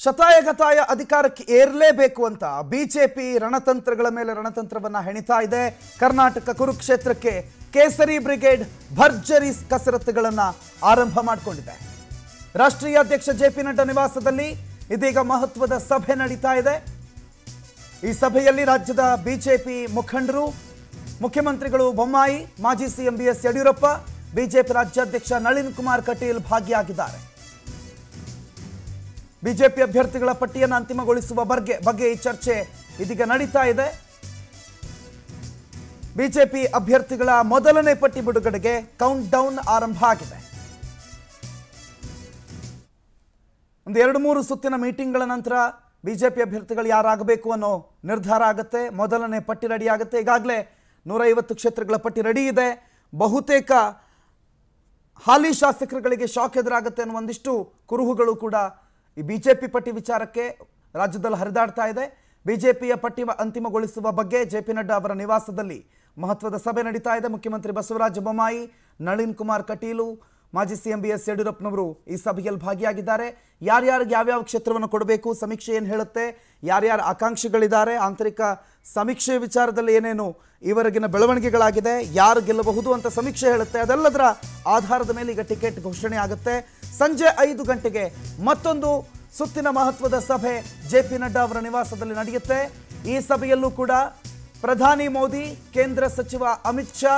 ಶತಾಯಗತಾಯ ಅಧಿಕಾರಕ್ಕೆ ಏರಲೇಬೇಕು ಅಂತ ಬಿಜೆಪಿ ರಣತಂತ್ರಗಳ ಮೇಲೆ ರಣತಂತ್ರವನ್ನ ಹೆಣಿತಾ ಇದೆ ಕರ್ನಾಟಕ ಕುರುಕ್ಷೇತ್ರಕ್ಕೆ ಕೇಸರಿ ಬ್ರಿಗೇಡ್ ಭರ್ಜರಿ ಕಸರತ್ತುಗಳನ್ನ ಆರಂಭ ಮಾಡಿಕೊಂಡಿದೆ ರಾಷ್ಟ್ರೀಯ ಅಧ್ಯಕ್ಷ ಜೆ ಪಿ ನಡ್ಡಾ ನಿವಾಸದಲ್ಲಿ ಇದೀಗ ಮಹತ್ವದ ಸಭೆ ನಡೀತಾ ಇದೆ ಈ ಸಭೆಯಲ್ಲಿ ರಾಜ್ಯದ ಬಿಜೆಪಿ ಮುಖಂಡರು ಮುಖ್ಯಮಂತ್ರಿಗಳು ಬೊಮ್ಮಾಯಿ ಮಾಜಿ CM B S Yediyurappa BJP ರಾಜ್ಯಾಧ್ಯಕ್ಷ ನಳಿನ್ ಕುಮಾರ್ ಕಟೀಲ್ ಭಾಗಿಯಾಗಿದ್ದಾರೆ ಬಿಜೆಪಿ ಅಭ್ಯರ್ಥಿಗಳ ಪಟ್ಟಿಯನ್ನು ಅಂತಿಮಗೊಳಿಸುವ ಬಗ್ಗೆ ಬಗ್ಗೆ ಈ ಚರ್ಚೆ ಇದೀಗ ನಡೀತಾ ಇದೆ ಬಿಜೆಪಿ ಅಭ್ಯರ್ಥಿಗಳ ಮೊದಲನೇ ಪಟ್ಟಿ ಬಿಡುಗಡೆಗೆ ಕೌಂಟ್ ಡೌನ್ ಆರಂಭ ಆಗಿದೆ ಒಂದು ಎರಡು ಮೂರು ಸುತ್ತಿನ ಮೀಟಿಂಗ್ಗಳ ನಂತರ ಬಿಜೆಪಿ ಅಭ್ಯರ್ಥಿಗಳು ಯಾರಾಗಬೇಕು ಅನ್ನೋ ನಿರ್ಧಾರ ಆಗುತ್ತೆ ಮೊದಲನೇ ಪಟ್ಟಿ ರೆಡಿ ಆಗುತ್ತೆ ಈಗಾಗಲೇ ನೂರೈವತ್ತು ಕ್ಷೇತ್ರಗಳ ಪಟ್ಟಿ ರೆಡಿ ಇದೆ ಬಹುತೇಕ ಹಾಲಿ ಶಾಸಕರುಗಳಿಗೆ ಶಾಕ್ ಎದುರಾಗುತ್ತೆ ಅನ್ನೋ ಒಂದಿಷ್ಟು ಕುರುಹುಗಳು ಕೂಡ ಈ ಬಿಜೆಪಿ ಪಟ್ಟಿ ವಿಚಾರಕ್ಕೆ ರಾಜ್ಯದಲ್ಲಿ ಹರಿದಾಡ್ತಾ ಇದೆ ಬಿಜೆಪಿಯ ಪಟ್ಟಿ ಅಂತಿಮಗೊಳಿಸುವ ಬಗ್ಗೆ ಜೆ ಪಿ ನಡ್ಡಾ ಅವರ ನಿವಾಸದಲ್ಲಿ ಮಹತ್ವದ ಸಭೆ ನಡೀತಾ ಇದೆ ಮುಖ್ಯಮಂತ್ರಿ ಬಸವರಾಜ ಬೊಮ್ಮಾಯಿ ನಳಿನ್ ಕುಮಾರ್ ಕಟೀಲು ಮಾಜಿ ಸಿಎಂ ಬಿ ಎಸ್ ಯಡಿಯೂರಪ್ಪನವರು ಈ ಸಭೆಯಲ್ಲಿ ಭಾಗಿಯಾಗಿದ್ದಾರೆ ಯಾರ್ಯಾರಿಗೆ ಯಾವ್ಯಾವ ಕ್ಷೇತ್ರವನ್ನು ಕೊಡಬೇಕು ಸಮೀಕ್ಷೆ ಏನು ಹೇಳುತ್ತೆ ಯಾರ್ಯಾರ ಆಕಾಂಕ್ಷಿಗಳಿದ್ದಾರೆ ಆಂತರಿಕ ಸಮೀಕ್ಷೆ ವಿಚಾರದಲ್ಲಿ ಏನೇನು ಇವರೆಗಿನ ಬೆಳವಣಿಗೆಗಳಾಗಿದೆ ಯಾರು ಗೆಲ್ಲಬಹುದು ಅಂತ ಸಮೀಕ್ಷೆ ಹೇಳುತ್ತೆ ಅದೆಲ್ಲದರ ಆಧಾರದ ಮೇಲೆ ಈಗ ಟಿಕೆಟ್ ಘೋಷಣೆ ಆಗುತ್ತೆ ಸಂಜೆ ಐದು ಗಂಟೆಗೆ ಮತ್ತೊಂದು ಸುತ್ತಿನ ಮಹತ್ವದ ಸಭೆ ಜೆ ಪಿ ನಡ್ಡಾ ಅವರ ನಿವಾಸದಲ್ಲಿ ನಡೆಯುತ್ತೆ ಈ ಸಭೆಯಲ್ಲೂ ಕೂಡ ಪ್ರಧಾನಿ ಮೋದಿ ಕೇಂದ್ರ ಸಚಿವ ಅಮಿತ್ ಶಾ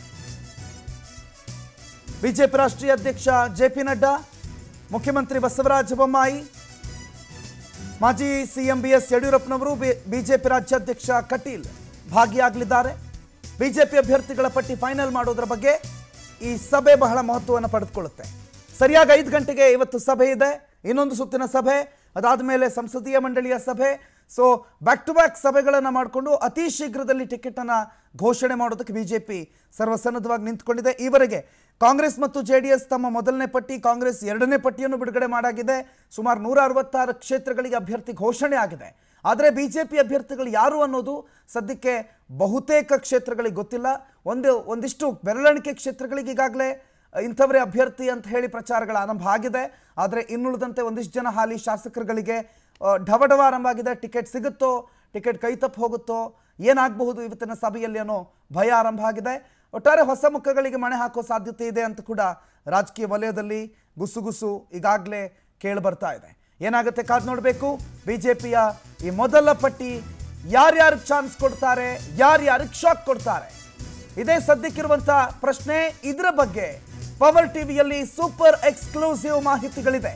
ಬಿಜೆಪಿ ರಾಷ್ಟ್ರೀಯ ಅಧ್ಯಕ್ಷ ಜೆ ಪಿ ನಡ್ಡಾ ಮುಖ್ಯಮಂತ್ರಿ ಬಸವರಾಜ ಬೊಮ್ಮಾಯಿ ಮಾಜಿ ಸಿಎಂ ಬಿ ಎಸ್ ಯಡಿಯೂರಪ್ಪನವರು ಬಿಜೆಪಿ ರಾಜ್ಯಾಧ್ಯಕ್ಷ ಕಟೀಲ್ ಭಾಗಿಯಾಗಲಿದ್ದಾರೆ ಬಿಜೆಪಿ ಅಭ್ಯರ್ಥಿಗಳ ಪಟ್ಟಿ ಫೈನಲ್ ಮಾಡೋದ್ರ ಬಗ್ಗೆ ಈ ಸಭೆ ಬಹಳ ಮಹತ್ವವನ್ನು ಪಡೆದುಕೊಳ್ಳುತ್ತೆ ಸರಿಯಾಗಿ ಐದು ಗಂಟೆಗೆ ಇವತ್ತು ಸಭೆ ಇದೆ ಇನ್ನೊಂದು ಸುತ್ತಿನ ಸಭೆ ಅದಾದ ಮೇಲೆ ಸಂಸದೀಯ ಮಂಡಳಿಯ ಸಭೆ ಸೊ ಬ್ಯಾಕ್ ಟು ಬ್ಯಾಕ್ ಸಭೆಗಳನ್ನು ಮಾಡಿಕೊಂಡು ಅತಿ ಶೀಘ್ರದಲ್ಲಿ ಟಿಕೆಟನ್ನು ಘೋಷಣೆ ಮಾಡೋದಕ್ಕೆ ಬಿಜೆಪಿ ಸರ್ವಸನ್ನದ್ಧವಾಗಿ ನಿಂತ್ಕೊಂಡಿದೆ ಈವರೆಗೆ ಕಾಂಗ್ರೆಸ್ ಮತ್ತು ಜೆ ಡಿ ಎಸ್ ತಮ್ಮ ಮೊದಲನೇ ಪಟ್ಟಿ ಕಾಂಗ್ರೆಸ್ ಎರಡನೇ ಪಟ್ಟಿಯನ್ನು ಬಿಡುಗಡೆ ಮಾಡಾಗಿದೆ ಸುಮಾರು ನೂರ ಅರವತ್ತಾರು ಕ್ಷೇತ್ರಗಳಿಗೆ ಅಭ್ಯರ್ಥಿ ಘೋಷಣೆ ಆಗಿದೆ ಆದರೆ ಬಿಜೆಪಿ ಅಭ್ಯರ್ಥಿಗಳು ಯಾರು ಅನ್ನೋದು ಸದ್ಯಕ್ಕೆ ಬಹುತೇಕ ಕ್ಷೇತ್ರಗಳಿಗೆ ಗೊತ್ತಿಲ್ಲ ಒಂದು ಒಂದಿಷ್ಟು ಬೆರಳೆಣಿಕೆ ಕ್ಷೇತ್ರಗಳಿಗೆ ಈಗಾಗಲೇ ಇಂಥವರೇ ಅಭ್ಯರ್ಥಿ ಅಂತ ಹೇಳಿ ಪ್ರಚಾರಗಳ ಆರಂಭ ಆಗಿದೆ ಆದರೆ ಇನ್ನುಳಿದಂತೆ ಒಂದಿಷ್ಟು ಜನ ಹಾಲಿ ಶಾಸಕರುಗಳಿಗೆ ಆ, ಢವಢವ ಆರಂಭ ಆಗಿದೆ ಟಿಕೆಟ್ ಸಿಗುತ್ತೋ ಟಿಕೆಟ್ ಕೈ ತಪ್ಪು ಹೋಗುತ್ತೋ ಏನಾಗಬಹುದು ಇವತ್ತಿನ ಸಭೆಯಲ್ಲಿ ಅನ್ನೋ ಭಯ ಆರಂಭ ಆಗಿದೆ ಒಟ್ಟಾರೆ ಹೊಸ ಮುಖಗಳಿಗೆ ಮಣೆ ಹಾಕೋ ಸಾಧ್ಯತೆ ಇದೆ ಅಂತ ಕೂಡ ರಾಜಕೀಯ ವಲಯದಲ್ಲಿ ಗುಸುಗುಸು ಈಗಾಗಲೇ ಕೇಳಿ ಬರ್ತಾ ಇದೆ ಏನಾಗುತ್ತೆ ಕಾದ್ ನೋಡಬೇಕು ಬಿಜೆಪಿಯ ಈ ಮೊದಲ ಪಟ್ಟಿ ಯಾರ್ಯಾರಿಗೆ ಚಾನ್ಸ್ ಕೊಡ್ತಾರೆ ಯಾರ್ಯಾರಿಗೆ ಶಾಕ್ ಕೊಡ್ತಾರೆ ಇದೇ ಸದ್ಯಕ್ಕಿರುವಂತ ಪ್ರಶ್ನೆ ಇದರ ಬಗ್ಗೆ ಪವರ್ ಟಿವಿಯಲ್ಲಿ ಸೂಪರ್ ಎಕ್ಸ್ಕ್ಲೂಸಿವ್ ಮಾಹಿತಿಗಳಿದೆ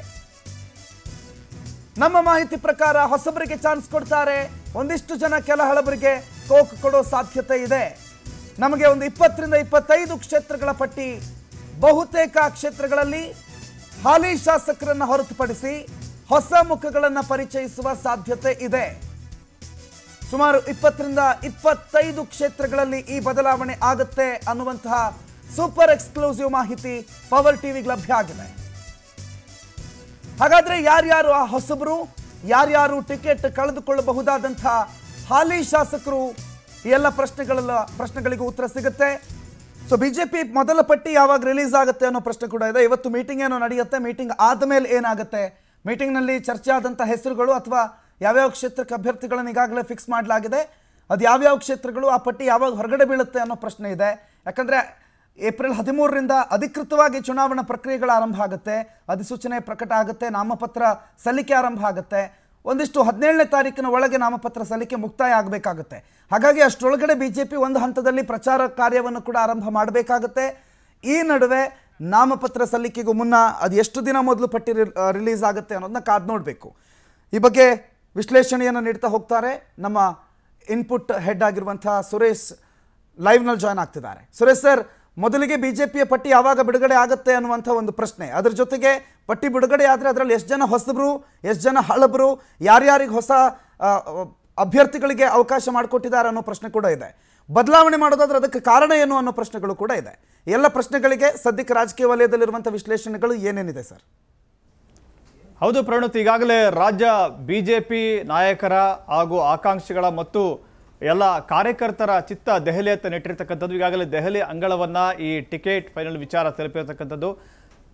ನಮ್ಮ ಮಾಹಿತಿ ಪ್ರಕಾರ ಹೊಸಬರಿಗೆ ಚಾನ್ಸ್ ಕೊಡ್ತಾರೆ ಒಂದಿಷ್ಟು ಜನ ಕೆಲ ಹಳಬರಿಗೆ ಕೋಕ್ ಕೊಡೋ ಸಾಧ್ಯತೆ ಇದೆ ನಮಗೆ ಒಂದು ಇಪ್ಪತ್ತರಿಂದ ಇಪ್ಪತ್ತೈದು ಕ್ಷೇತ್ರಗಳ ಪಟ್ಟಿ ಬಹುತೇಕ ಕ್ಷೇತ್ರಗಳಲ್ಲಿ ಹಾಲಿ ಶಾಸಕರನ್ನ ಹೊರತುಪಡಿಸಿ ಹೊಸ ಮುಖಗಳನ್ನು ಪರಿಚಯಿಸುವ ಸಾಧ್ಯತೆ ಇದೆ ಸುಮಾರು ಇಪ್ಪತ್ತರಿಂದ ಇಪ್ಪತ್ತೈದು ಕ್ಷೇತ್ರಗಳಲ್ಲಿ ಈ ಬದಲಾವಣೆ ಆಗುತ್ತೆ ಅನ್ನುವಂತಹ ಸೂಪರ್ ಎಕ್ಸ್ಕ್ಲೂಸಿವ್ ಮಾಹಿತಿ ಪವರ್ ಟಿವಿಗೆ ಲಭ್ಯ ಆಗಿದೆ ಹಾಗಾದ್ರೆ ಯಾರ್ಯಾರು ಆ ಹೊಸಬರು ಯಾರ್ಯಾರು ಟಿಕೆಟ್ ಕಳೆದುಕೊಳ್ಳಬಹುದಾದಂಥ ಹಾಲಿ ಶಾಸಕರು ಈ ಎಲ್ಲ ಪ್ರಶ್ನೆಗಳೆಲ್ಲ ಪ್ರಶ್ನೆಗಳಿಗೂ ಉತ್ತರ ಸಿಗುತ್ತೆ ಸೊ ಬಿಜೆಪಿ ಮೊದಲ ಪಟ್ಟಿ ಯಾವಾಗ ರಿಲೀಸ್ ಆಗುತ್ತೆ ಅನ್ನೋ ಪ್ರಶ್ನೆ ಕೂಡ ಇದೆ ಇವತ್ತು ಮೀಟಿಂಗ್ ಏನೋ ನಡೆಯುತ್ತೆ ಮೀಟಿಂಗ್ ಆದಮೇಲೆ ಏನಾಗುತ್ತೆ ಮೀಟಿಂಗ್ನಲ್ಲಿ ಚರ್ಚೆ ಆದಂಥ ಹೆಸರುಗಳು ಅಥವಾ ಯಾವ್ಯಾವ ಕ್ಷೇತ್ರಕ್ಕೆ ಅಭ್ಯರ್ಥಿಗಳನ್ನು ಈಗಾಗಲೇ ಫಿಕ್ಸ್ ಮಾಡಲಾಗಿದೆ ಅದು ಯಾವ್ಯಾವ ಕ್ಷೇತ್ರಗಳು ಆ ಪಟ್ಟಿ ಯಾವಾಗ ಹೊರಗಡೆ ಬೀಳುತ್ತೆ ಅನ್ನೋ ಪ್ರಶ್ನೆ ಇದೆ ಯಾಕಂದರೆ ಏಪ್ರಿಲ್ ಹದಿಮೂರರಿಂದ ಅಧಿಕೃತವಾಗಿ ಚುನಾವಣಾ ಪ್ರಕ್ರಿಯೆಗಳು ಆರಂಭ ಆಗುತ್ತೆ ಅಧಿಸೂಚನೆ ಪ್ರಕಟ ಆಗುತ್ತೆ ನಾಮಪತ್ರ ಸಲ್ಲಿಕೆ ಆರಂಭ ಆಗುತ್ತೆ ಒಂದಿಷ್ಟು ಹದಿನೇಳನೇ ತಾರೀಕಿನ ಒಳಗೆ ನಾಮಪತ್ರ ಸಲ್ಲಿಕೆ ಮುಕ್ತಾಯ ಆಗಬೇಕಾಗುತ್ತೆ ಹಾಗಾಗಿ ಅಷ್ಟರೊಳಗಡೆ ಬಿ ಜೆ ಪಿ ಒಂದು ಹಂತದಲ್ಲಿ ಪ್ರಚಾರ ಕಾರ್ಯವನ್ನು ಕೂಡ ಆರಂಭ ಮಾಡಬೇಕಾಗುತ್ತೆ ಈ ನಡುವೆ ನಾಮಪತ್ರ ಸಲ್ಲಿಕೆಗೂ ಮುನ್ನ ಅದು ಎಷ್ಟು ದಿನ ಮೊದಲು ಪಟ್ಟಿ ರಿಲೀಸ್ ಆಗುತ್ತೆ ಅನ್ನೋದನ್ನ ಕಾದು ನೋಡಬೇಕು ಈ ಬಗ್ಗೆ ವಿಶ್ಲೇಷಣೆಯನ್ನು ನೀಡ್ತಾ ಹೋಗ್ತಾರೆ ನಮ್ಮ ಇನ್ಪುಟ್ ಹೆಡ್ ಆಗಿರುವಂತಹ ಸುರೇಶ್ ಲೈವ್ನಲ್ಲಿ ಜಾಯ್ನ್ ಆಗ್ತಿದ್ದಾರೆ ಸುರೇಶ್ ಸರ್ ಮೊದಲಿಗೆ ಬಿಜೆಪಿಯ ಪಟ್ಟಿ ಯಾವಾಗ ಬಿಡುಗಡೆ ಆಗುತ್ತೆ ಅನ್ನುವಂಥ ಒಂದು ಪ್ರಶ್ನೆ ಅದ್ರ ಜೊತೆಗೆ ಪಟ್ಟಿ ಬಿಡುಗಡೆ ಆದರೆ ಅದರಲ್ಲಿ ಎಷ್ಟು ಜನ ಹೊಸಬರು ಎಷ್ಟು ಜನ ಹಳಬರು ಯಾರ್ಯಾರಿಗೆ ಹೊಸ ಆ, ಅಭ್ಯರ್ಥಿಗಳಿಗೆ ಅವಕಾಶ ಮಾಡಿಕೊಟ್ಟಿದ್ದಾರೆ ಅನ್ನೋ ಪ್ರಶ್ನೆ ಕೂಡ ಇದೆ ಬದಲಾವಣೆ ಮಾಡೋದಾದ್ರೆ ಅದಕ್ಕೆ ಕಾರಣ ಏನು ಅನ್ನೋ ಪ್ರಶ್ನೆಗಳು ಕೂಡ ಇದೆ ಎಲ್ಲ ಪ್ರಶ್ನೆಗಳಿಗೆ ಸದ್ಯಕ್ಕೆ ರಾಜಕೀಯ ವಲಯದಲ್ಲಿರುವಂಥ ವಿಶ್ಲೇಷಣೆಗಳು ಏನೇನಿದೆ ಸರ್ ಹೌದು ಪ್ರಣುತ್ ಈಗಾಗಲೇ ರಾಜ್ಯ ಬಿಜೆಪಿ ನಾಯಕರ ಹಾಗೂ ಆಕಾಂಕ್ಷಿಗಳ ಮತ್ತು ಎಲ್ಲ ಕಾರ್ಯಕರ್ತರ ಚಿತ್ತ ದೆಹಲಿಯತ್ತ ನೆಟ್ಟಿರ್ತಕ್ಕಂಥದ್ದು ಈಗಾಗಲೇ ದೆಹಲಿ ಅಂಗಳವನ್ನ ಈ ಟಿಕೆಟ್ ಫೈನಲ್ ವಿಚಾರ ತಲುಪಿರತಕ್ಕಂಥದ್ದು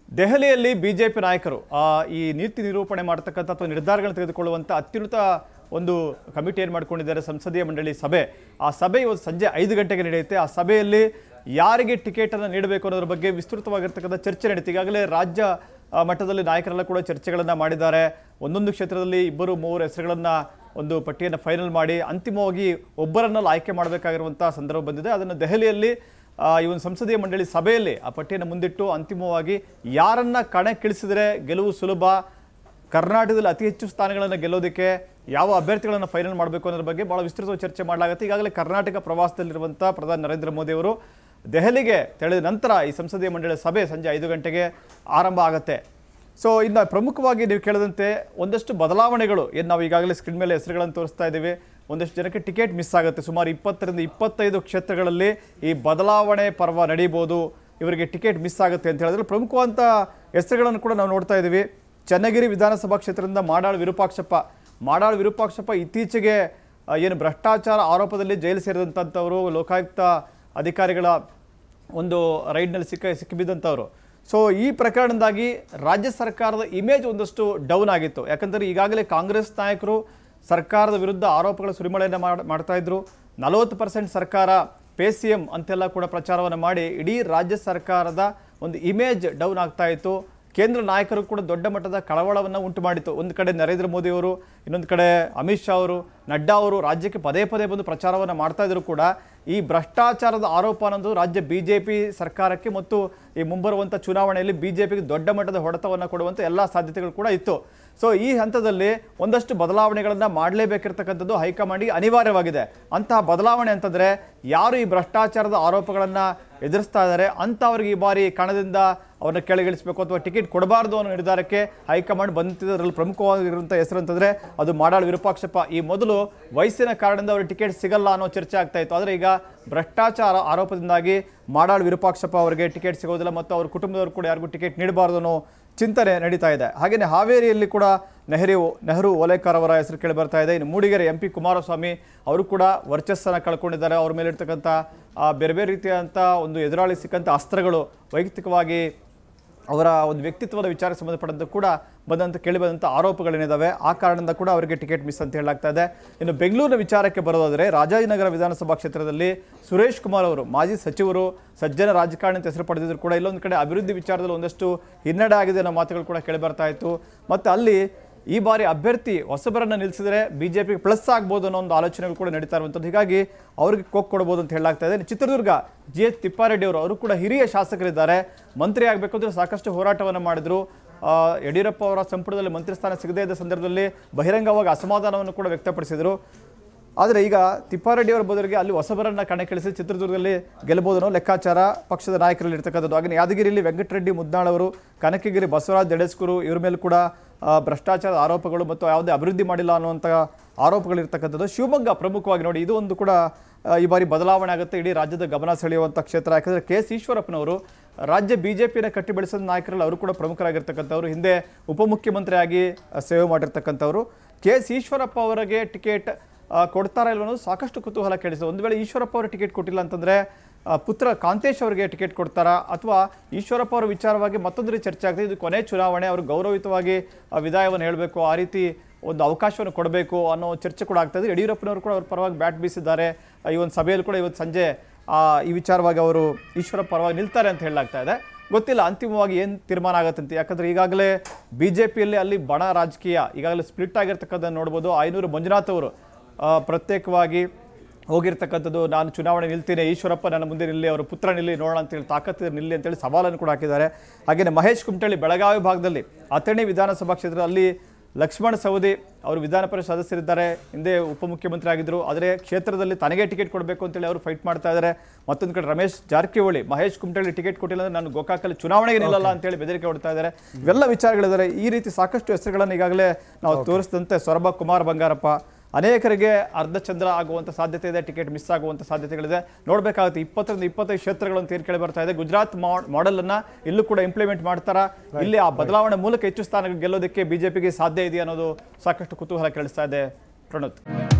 ದೆಹಲಿಯಲ್ಲಿ ಬಿಜೆಪಿ ನಾಯಕರು ಆ, ಈ ನೀತಿ ನಿರೂಪಣೆ ಮಾಡ್ತಕ್ಕಂಥ ಅಥವಾ ನಿರ್ಧಾರಗಳನ್ನು ತೆಗೆದುಕೊಳ್ಳುವಂಥ ಅತ್ಯುನ್ನತ ಒಂದು ಕಮಿಟಿ ಏನು ಮಾಡ್ಕೊಂಡಿದ್ದಾರೆ ಸಂಸದೀಯ ಮಂಡಳಿ ಸಭೆ ಆ ಸಭೆ ಇವತ್ತು ಸಂಜೆ ಐದು ಗಂಟೆಗೆ ನಡೆಯುತ್ತೆ ಆ ಸಭೆಯಲ್ಲಿ ಯಾರಿಗೆ ಟಿಕೆಟನ್ನು ನೀಡಬೇಕು ಅನ್ನೋದ್ರ ಬಗ್ಗೆ ವಿಸ್ತೃತವಾಗಿರ್ತಕ್ಕಂಥ ಚರ್ಚೆ ನಡೀತು ಈಗಾಗಲೇ ರಾಜ್ಯ ಆ, ಮಟ್ಟದಲ್ಲಿ ನಾಯಕರೆಲ್ಲ ಕೂಡ ಚರ್ಚೆಗಳನ್ನು ಮಾಡಿದ್ದಾರೆ ಒಂದೊಂದು ಕ್ಷೇತ್ರದಲ್ಲಿ ಇಬ್ಬರು ಮೂವರು ಹೆಸರುಗಳನ್ನು ಒಂದು ಪಟ್ಟಿಯನ್ನು ಫೈನಲ್ ಮಾಡಿ ಅಂತಿಮವಾಗಿ ಒಬ್ಬರನ್ನಲ್ಲಿ ಆಯ್ಕೆ ಮಾಡಬೇಕಾಗಿರುವಂಥ ಸಂದರ್ಭ ಬಂದಿದೆ ಅದನ್ನು ದೆಹಲಿಯಲ್ಲಿ ಆ, ಈ ಒಂದು ಸಂಸದೀಯ ಮಂಡಳಿ ಸಭೆಯಲ್ಲಿ ಆ ಪಟ್ಟಿಯನ್ನು ಮುಂದಿಟ್ಟು ಅಂತಿಮವಾಗಿ ಯಾರನ್ನ ಕಣಕ್ಕಿಳಿಸಿದರೆ ಗೆಲುವು ಸುಲಭ ಕರ್ನಾಟಕದಲ್ಲಿ ಅತಿ ಹೆಚ್ಚು ಸ್ಥಾನಗಳನ್ನು ಗೆಲ್ಲೋದಕ್ಕೆ ಯಾವ ಅಭ್ಯರ್ಥಿಗಳನ್ನು ಫೈನಲ್ ಮಾಡಬೇಕು ಅನ್ನೋದ್ರ ಬಗ್ಗೆ ಬಹಳ ವಿಸ್ತೃತವಾಗಿ ಚರ್ಚೆ ಮಾಡಲಾಗುತ್ತೆ ಈಗಾಗಲೇ ಕರ್ನಾಟಕ ಪ್ರವಾಸದಲ್ಲಿರುವಂಥ ಪ್ರಧಾನಿ ನರೇಂದ್ರ ಮೋದಿ ಅವರು ದೆಹಲಿಗೆ ತೆರಳಿದ ನಂತರ ಈ ಸಂಸದೀಯ ಮಂಡಳಿಯ ಸಭೆ ಸಂಜೆ ಐದು ಗಂಟೆಗೆ ಆರಂಭ ಆಗುತ್ತೆ ಸೊ ಇನ್ನು ಪ್ರಮುಖವಾಗಿ ನೀವು ಕೇಳಿದಂತೆ ಒಂದಷ್ಟು ಬದಲಾವಣೆಗಳು ಏನು ನಾವು ಈಗಾಗಲೇ ಸ್ಕ್ರೀನ್ ಮೇಲೆ ಹೆಸರುಗಳನ್ನು ತೋರಿಸ್ತಾ ಇದ್ದೀವಿ ಒಂದಷ್ಟು ಜನಕ್ಕೆ ಟಿಕೆಟ್ ಮಿಸ್ ಆಗುತ್ತೆ ಸುಮಾರು ಇಪ್ಪತ್ತರಿಂದ ಇಪ್ಪತ್ತೈದು ಕ್ಷೇತ್ರಗಳಲ್ಲಿ ಈ ಬದಲಾವಣೆ ಪರ್ವ ನಡೀಬೋದು ಇವರಿಗೆ ಟಿಕೆಟ್ ಮಿಸ್ ಆಗುತ್ತೆ ಅಂತ ಹೇಳಿದ್ರೆ ಪ್ರಮುಖವಾದಂಥ ಹೆಸರುಗಳನ್ನು ಕೂಡ ನಾವು ನೋಡ್ತಾ ಇದ್ದೀವಿ ಚನ್ನಗಿರಿ ವಿಧಾನಸಭಾ ಕ್ಷೇತ್ರದಿಂದ ಮಾಡಾಳ್ ವಿರೂಪಾಕ್ಷಪ್ಪ ಮಾಡಾಳ್ ವಿರೂಪಾಕ್ಷಪ್ಪ ಇತ್ತೀಚೆಗೆ ಆ, ಏನು ಭ್ರಷ್ಟಾಚಾರ ಆರೋಪದಲ್ಲಿ ಜೈಲು ಸೇರಿದಂಥವರು ಲೋಕಾಯುಕ್ತ ಅಧಿಕಾರಿಗಳ ಒಂದು ರೈಡ್ನಲ್ಲಿ ಸಿಕ್ಕ ಸಿಕ್ಕಿಬಿದ್ದಂಥವ್ರು ಸೊ ಈ ಪ್ರಕರಣದಿಂದಾಗಿ ರಾಜ್ಯ ಸರ್ಕಾರದ ಇಮೇಜ್ ಒಂದಷ್ಟು ಡೌನ್ ಆಗಿತ್ತು ಯಾಕಂದರೆ ಈಗಾಗಲೇ ಕಾಂಗ್ರೆಸ್ ನಾಯಕರು ಸರ್ಕಾರದ ವಿರುದ್ಧ ಆರೋಪಗಳ ಸುರಿಮಳೆಯನ್ನು ಮಾಡ್ ಮಾಡ್ತಾ ಇದ್ರು ನಲವತ್ತು ಪರ್ಸೆಂಟ್ ಸರ್ಕಾರ ಪೇ ಸಿ ಎಂ ಅಂತೆಲ್ಲ ಕೂಡ ಪ್ರಚಾರವನ್ನು ಮಾಡಿ ಇಡೀ ರಾಜ್ಯ ಸರ್ಕಾರದ ಒಂದು ಇಮೇಜ್ ಡೌನ್ ಆಗ್ತಾ ಇತ್ತು ಕೇಂದ್ರ ನಾಯಕರು ಕೂಡ ದೊಡ್ಡ ಮಟ್ಟದ ಕಳವಳವನ್ನು ಉಂಟು ಮಾಡಿತ್ತು ಒಂದು ಕಡೆ ನರೇಂದ್ರ ಮೋದಿ ಅವರು ಇನ್ನೊಂದು ಕಡೆ ಅಮಿತ್ ಶಾ ಅವರು ನಡ್ಡಾ ಅವರು ರಾಜ್ಯಕ್ಕೆ ಪದೇ ಪದೇ ಬಂದು ಪ್ರಚಾರವನ್ನು ಮಾಡ್ತಾ ಇದ್ರು ಕೂಡ ಈ ಭ್ರಷ್ಟಾಚಾರದ ಆರೋಪ ಅನ್ನೋದು ರಾಜ್ಯ ಬಿ ಜೆ ಪಿ ಸರ್ಕಾರಕ್ಕೆ ಮತ್ತು ಈ ಮುಂಬರುವಂಥ ಚುನಾವಣೆಯಲ್ಲಿ ಬಿ ಜೆ ಪಿಗೆ ದೊಡ್ಡ ಮಟ್ಟದ ಹೊಡೆತವನ್ನು ಕೊಡುವಂಥ ಎಲ್ಲ ಸಾಧ್ಯತೆಗಳು ಕೂಡ ಇತ್ತು ಸೊ ಈ ಹಂತದಲ್ಲಿ ಒಂದಷ್ಟು ಬದಲಾವಣೆಗಳನ್ನು ಮಾಡಲೇಬೇಕಿರ್ತಕ್ಕಂಥದ್ದು ಹೈಕಮಾಂಡ್ಗೆ ಅನಿವಾರ್ಯವಾಗಿದೆ ಅಂತಹ ಬದಲಾವಣೆ ಅಂತಂದರೆ ಯಾರು ಈ ಭ್ರಷ್ಟಾಚಾರದ ಆರೋಪಗಳನ್ನು ಎದುರಿಸ್ತಾ ಇದ್ದಾರೆ ಅಂಥವ್ರಿಗೆ ಈ ಬಾರಿ ಕಣದಿಂದ ಅವ್ರನ್ನ ಕೆಳಗಿಳಿಸಬೇಕು ಅಥವಾ ಟಿಕೆಟ್ ಕೊಡಬಾರ್ದು ಅನ್ನೋ ನಿರ್ಧಾರಕ್ಕೆ ಹೈಕಮಾಂಡ್ ಬಂದಿದ್ದರಲ್ಲಿ ಪ್ರಮುಖವಾಗಿರುವಂಥ ಹೆಸರು ಅಂತಂದರೆ ಅದು ಮಾಡಾಳ್ ವಿರೂಪಾಕ್ಷಪ್ಪ ಈ ಮೊದಲು ವಯಸ್ಸಿನ ಕಾರಣದಿಂದ ಅವ್ರಿಗೆ ಟಿಕೆಟ್ ಸಿಗಲ್ಲ ಅನ್ನೋ ಚರ್ಚೆ ಆಗ್ತಾ ಇತ್ತು ಆದರೆ ಈಗ ಭ್ರಷ್ಟಾಚಾರ ಆರೋಪದಿಂದಾಗಿ ಮಾಡಾಳ್ ವಿರೂಪಾಕ್ಷಪ್ಪ ಅವರಿಗೆ ಟಿಕೆಟ್ ಸಿಗೋದಿಲ್ಲ ಮತ್ತು ಅವ್ರ ಕುಟುಂಬದವರು ಕೂಡ ಯಾರಿಗೂ ಟಿಕೆಟ್ ನೀಡಬಾರ್ದು ಅನ್ನೋ ಚಿಂತನೆ ನಡೀತಾ ಇದೆ ಹಾಗೆಯೇ ಹಾವೇರಿಯಲ್ಲಿ ಕೂಡ ನೆಹರು ನೆಹರು ಓಲೇಕರ್ ಅವರ ಹೆಸರು ಕೇಳಿ ಬರ್ತಾ ಇದೆ ಇನ್ನು ಮೂಡಿಗೆರೆ ಎಂ ಪಿ ಕುಮಾರಸ್ವಾಮಿ ಅವರು ಕೂಡ ವರ್ಚಸ್ಸನ್ನು ಕಳ್ಕೊಂಡಿದ್ದಾರೆ ಅವ್ರ ಮೇಲೆ ಇರ್ತಕ್ಕಂಥ ಆ, ಬೇರೆ ಬೇರೆ ರೀತಿಯಾದಂಥ ಒಂದು ಎದುರಾಳಿ ಸಿಕ್ಕಂಥ ಅಸ್ತ್ರಗಳು ವೈಯಕ್ತಿಕವಾಗಿ ಅವರ ಒಂದು ವ್ಯಕ್ತಿತ್ವದ ವಿಚಾರಕ್ಕೆ ಸಂಬಂಧಪಟ್ಟಂತೆ ಕೂಡ ಬಂದಂಥ ಕೇಳಿ ಬಂದಂಥ ಆರೋಪಗಳೇನಿದ್ದಾವೆ ಆ ಕಾರಣದಿಂದ ಕೂಡ ಅವರಿಗೆ ಟಿಕೆಟ್ ಮಿಸ್ ಅಂತ ಹೇಳಲಾಗ್ತಾ ಇದೆ ಇನ್ನು ಬೆಂಗಳೂರಿನ ವಿಚಾರಕ್ಕೆ ಬರೋದಾದರೆ ರಾಜಾಜಿನಗರ ವಿಧಾನಸಭಾ ಕ್ಷೇತ್ರದಲ್ಲಿ ಸುರೇಶ್ ಕುಮಾರ್ ಅವರು ಮಾಜಿ ಸಚಿವರು ಸಜ್ಜನ ರಾಜಕಾರಣಿ ಅಂತ ಹೆಸರು ಪಡೆದಿದ್ರು ಕೂಡ ಇಲ್ಲೊಂದು ಕಡೆ ಅಭಿವೃದ್ಧಿ ವಿಚಾರದಲ್ಲಿ ಒಂದಷ್ಟು ಹಿನ್ನಡೆ ಆಗಿದೆ ಅನ್ನೋ ಮಾತುಗಳು ಕೂಡ ಕೇಳಿ ಬರ್ತಾ ಇತ್ತು ಮತ್ತು ಅಲ್ಲಿ ಈ ಬಾರಿ ಅಭ್ಯರ್ಥಿ ಹೊಸಬರನ್ನ ನಿಲ್ಲಿಸಿದರೆ ಬಿಜೆಪಿಗೆ ಪ್ಲಸ್ ಆಗ್ಬೋದು ಅನ್ನೋ ಒಂದು ಆಲೋಚನೆಗಳು ಕೂಡ ನಡೀತಾ ಇರುವಂಥದ್ದು ಹೀಗಾಗಿ ಅವ್ರಿಗೆ ಕೊಕ್ ಕೊಡ್ಬೋದು ಅಂತ ಹೇಳಲಾಗ್ತಾ ಇದೆ ಇನ್ನು ಚಿತ್ರದುರ್ಗ ಜಿ ಎಚ್ ತಿಪ್ಪಾರೆಡ್ಡಿ ಅವರು ಅವರು ಕೂಡ ಹಿರಿಯ ಶಾಸಕರಿದ್ದಾರೆ ಮಂತ್ರಿ ಆಗಬೇಕು ಅಂದರೆ ಸಾಕಷ್ಟು ಹೋರಾಟವನ್ನು ಮಾಡಿದ್ರು ಆ, ಯಡಿಯೂರಪ್ಪ ಅವರ ಸಂಪುಟದಲ್ಲಿ ಮಂತ್ರಿ ಸ್ಥಾನ ಸಿಗದೇ ಇದ್ದ ಸಂದರ್ಭದಲ್ಲಿ ಬಹಿರಂಗವಾಗಿ ಅಸಮಾಧಾನವನ್ನು ಕೂಡ ವ್ಯಕ್ತಪಡಿಸಿದರು ಆದರೆ ಈಗ ತಿಪ್ಪಾರೆಡ್ಡಿ ಅವರ ಬದಲಿಗೆ ಅಲ್ಲಿ ಹೊಸಬರನ್ನ ಕಣಕ್ಕಿಳಿಸಿ ಚಿತ್ರದುರ್ಗದಲ್ಲಿ ಗೆಲ್ಲಬಹುದು ಅನ್ನೋ ಲೆಕ್ಕಾಚಾರ ಪಕ್ಷದ ನಾಯಕರಲ್ಲಿ ಇರ್ತಕ್ಕಂಥದ್ದು ಹಾಗೆ ಯಾದಗಿರಿಯಲ್ಲಿ ವೆಂಕಟರೆಡ್ಡಿ ಮುದ್ನಾಳ್ ಅವರು ಕನಕಗಿರಿ ಬಸವರಾಜ್ ದೆಡಸ್ಕೂರು ಇವ್ರ ಮೇಲೆ ಕೂಡ ಆ, ಭ್ರಷ್ಟಾಚಾರದ ಆರೋಪಗಳು ಮತ್ತು ಯಾವುದೇ ಅಭಿವೃದ್ಧಿ ಮಾಡಿಲ್ಲ ಅನ್ನುವಂಥ ಆರೋಪಗಳಿರ್ತಕ್ಕಂಥದ್ದು ಶಿವಮೊಗ್ಗ ಪ್ರಮುಖವಾಗಿ ನೋಡಿ ಇದು ಒಂದು ಕೂಡ ಆ, ಈ ಬಾರಿ ಬದಲಾವಣೆ ಆಗುತ್ತೆ ಇಡೀ ರಾಜ್ಯದ ಗಮನ ಸೆಳೆಯುವಂಥ ಕ್ಷೇತ್ರ ಯಾಕಂದರೆ ಕೆ ಎಸ್ ಈಶ್ವರಪ್ಪನವರು ರಾಜ್ಯ ಬಿ ಜೆ ಪಿನ ಕಟ್ಟಿ ಬೆಳೆಸಿದ ನಾಯಕರಲ್ಲಿ ಅವರು ಕೂಡ ಪ್ರಮುಖರಾಗಿರ್ತಕ್ಕಂಥವ್ರು ಹಿಂದೆ ಉಪಮುಖ್ಯಮಂತ್ರಿಯಾಗಿ ಆ, ಸೇವೆ ಮಾಡಿರ್ತಕ್ಕಂಥವ್ರು ಕೆ ಎಸ್ ಈಶ್ವರಪ್ಪ ಅವರಿಗೆ ಟಿಕೆಟ್ ಆ, ಕೊಡ್ತಾರಾ ಇಲ್ವ ಅನ್ನೋದು ಸಾಕಷ್ಟು ಕುತೂಹಲ ಕೇಳಿಸಿದೆ ಒಂದು ವೇಳೆ ಈಶ್ವರಪ್ಪ ಅವರು ಟಿಕೆಟ್ ಕೊಟ್ಟಿಲ್ಲ ಅಂತಂದರೆ ಆ, ಪುತ್ರ ಕಾಂತೇಶ್ ಅವರಿಗೆ ಟಿಕೆಟ್ ಕೊಡ್ತಾರಾ ಅಥವಾ ಈಶ್ವರಪ್ಪ ಅವರ ವಿಚಾರವಾಗಿ ಮತ್ತೊಂದು ರೀತಿ ಚರ್ಚೆ ಆಗ್ತದೆ ಇದು ಕೊನೆ ಚುನಾವಣೆ ಅವರು ಗೌರವಯುತವಾಗಿ ಆ, ವಿದಾಯವನ್ನು ಹೇಳಬೇಕು ಆ ರೀತಿ ಒಂದು ಅವಕಾಶವನ್ನು ಕೊಡಬೇಕು ಅನ್ನೋ ಚರ್ಚೆ ಕೂಡ ಆಗ್ತದೆ ಯಡಿಯೂರಪ್ಪನವರು ಕೂಡ ಅವ್ರ ಪರವಾಗಿ ಬ್ಯಾಟ್ ಬೀಸಿದ್ದಾರೆ ಆ, ಈ ಒಂದು ಸಭೆಯಲ್ಲಿ ಕೂಡ ಇವತ್ತು ಸಂಜೆ ಆ, ಈ ವಿಚಾರವಾಗಿ ಅವರು ಈಶ್ವರಪ್ಪ ಪರವಾಗಿ ನಿಲ್ತಾರೆ ಅಂತ ಹೇಳಲಾಗ್ತಾ ಇದೆ ಗೊತ್ತಿಲ್ಲ ಅಂತಿಮವಾಗಿ ಏನು ತೀರ್ಮಾನ ಆಗತ್ತಂತೆ ಯಾಕಂದ್ರೆ ಈಗಾಗಲೇ ಬಿ ಜೆ ಪಿಯಲ್ಲಿ ಅಲ್ಲಿ ಬಣ ರಾಜಕೀಯ ಈಗಾಗಲೇ ಸ್ಪ್ಲಿಟ್ ಆಗಿರ್ತಕ್ಕಂಥ ನೋಡ್ಬೋದು ಐನೂರು ಮಂಜುನಾಥ್ ಅವರು ಆ, ಪ್ರತ್ಯೇಕವಾಗಿ ಹೋಗಿರ್ತಕ್ಕಂಥದ್ದು ನಾನು ಚುನಾವಣೆ ನಿಲ್ತೀನಿ ಈಶ್ವರಪ್ಪ ನನ್ನ ಮುಂದೆ ನಿಲ್ಲಿ ಅವರ ಪುತ್ರ ನಿಲ್ಲಿ ನೋಡೋಣ ಅಂತೇಳಿ ತಾಕತ್ತು ನಿಲ್ಲಿ ಅಂತೇಳಿ ಸವಾಲನ್ನು ಕೂಡ ಹಾಕಿದ್ದಾರೆ ಹಾಗೆಯೇ ಮಹೇಶ್ ಕುಮಟಳ್ಳಿ ಬೆಳಗಾವಿ ಭಾಗದಲ್ಲಿ ಅಥಣಿ ವಿಧಾನಸಭಾ ಕ್ಷೇತ್ರದಲ್ಲಿ ಲಕ್ಷ್ಮಣ ಸವದಿ ಅವರು ವಿಧಾನ ಪರಿಷತ್ ಸದಸ್ಯರಿದ್ದಾರೆ ಹಿಂದೆ ಉಪಮುಖ್ಯಮಂತ್ರಿ ಆಗಿದ್ದರು ಆದರೆ ಕ್ಷೇತ್ರದಲ್ಲಿ ತನಗೆ ಟಿಕೆಟ್ ಕೊಡಬೇಕು ಅಂತೇಳಿ ಅವರು ಫೈಟ್ ಮಾಡ್ತಾ ಇದ್ದಾರೆ ಮತ್ತೊಂದು ಕಡೆ ರಮೇಶ್ ಜಾರಕಿಹೊಳಿ ಮಹೇಶ್ ಕುಮಟಳ್ಳಿ ಟಿಕೆಟ್ ಕೊಟ್ಟಿಲ್ಲ ಅಂದ್ರೆ ನಾನು ಗೋಕಾಕಲ್ಲಿ ಚುನಾವಣೆಗೆ ನಿಲ್ಲಲ್ಲ ಅಂತೇಳಿ ಬೆದರಿಕೆ ಹೊಡ್ತಾ ಇದ್ದಾರೆ ಇವೆಲ್ಲ ವಿಚಾರಗಳಿದ್ದಾರೆ ಈ ರೀತಿ ಸಾಕಷ್ಟು ಹೆಸರುಗಳನ್ನು ಈಗಾಗಲೇ ನಾವು ತೋರಿಸಿದಂತೆ ಸೊರಬ ಕುಮಾರ್ ಬಂಗಾರಪ್ಪ ಅನೇಕರಿಗೆ ಅರ್ಧಚಂದ್ರ ಆಗುವಂಥ ಸಾಧ್ಯತೆ ಇದೆ ಟಿಕೆಟ್ ಮಿಸ್ ಆಗುವಂಥ ಸಾಧ್ಯತೆಗಳಿದೆ ನೋಡಬೇಕಾಗುತ್ತೆ ಇಪ್ಪತ್ತರಿಂದ ಇಪ್ಪತ್ತೈದು ಕ್ಷೇತ್ರಗಳು ಅಂತ ಏನು ಕೇಳಿ ಬರ್ತಾ ಇದೆ ಗುಜರಾತ್ ಮಾಡೆಲ್ ಅನ್ನ ಇಲ್ಲೂ ಕೂಡ ಇಂಪ್ಲಿಮೆಂಟ್ ಮಾಡ್ತಾರಾ ಇಲ್ಲಿ ಆ ಬದಲಾವಣೆ ಮೂಲಕ ಹೆಚ್ಚು ಸ್ಥಾನ ಗೆಲ್ಲೋದಕ್ಕೆ ಬಿಜೆಪಿಗೆ ಸಾಧ್ಯ ಇದೆಯಾ ಅನ್ನೋದು ಸಾಕಷ್ಟು ಕುತೂಹಲ ಕೇಳಿಸ್ತಾ ಇದೆ ಪ್ರಣೋತ್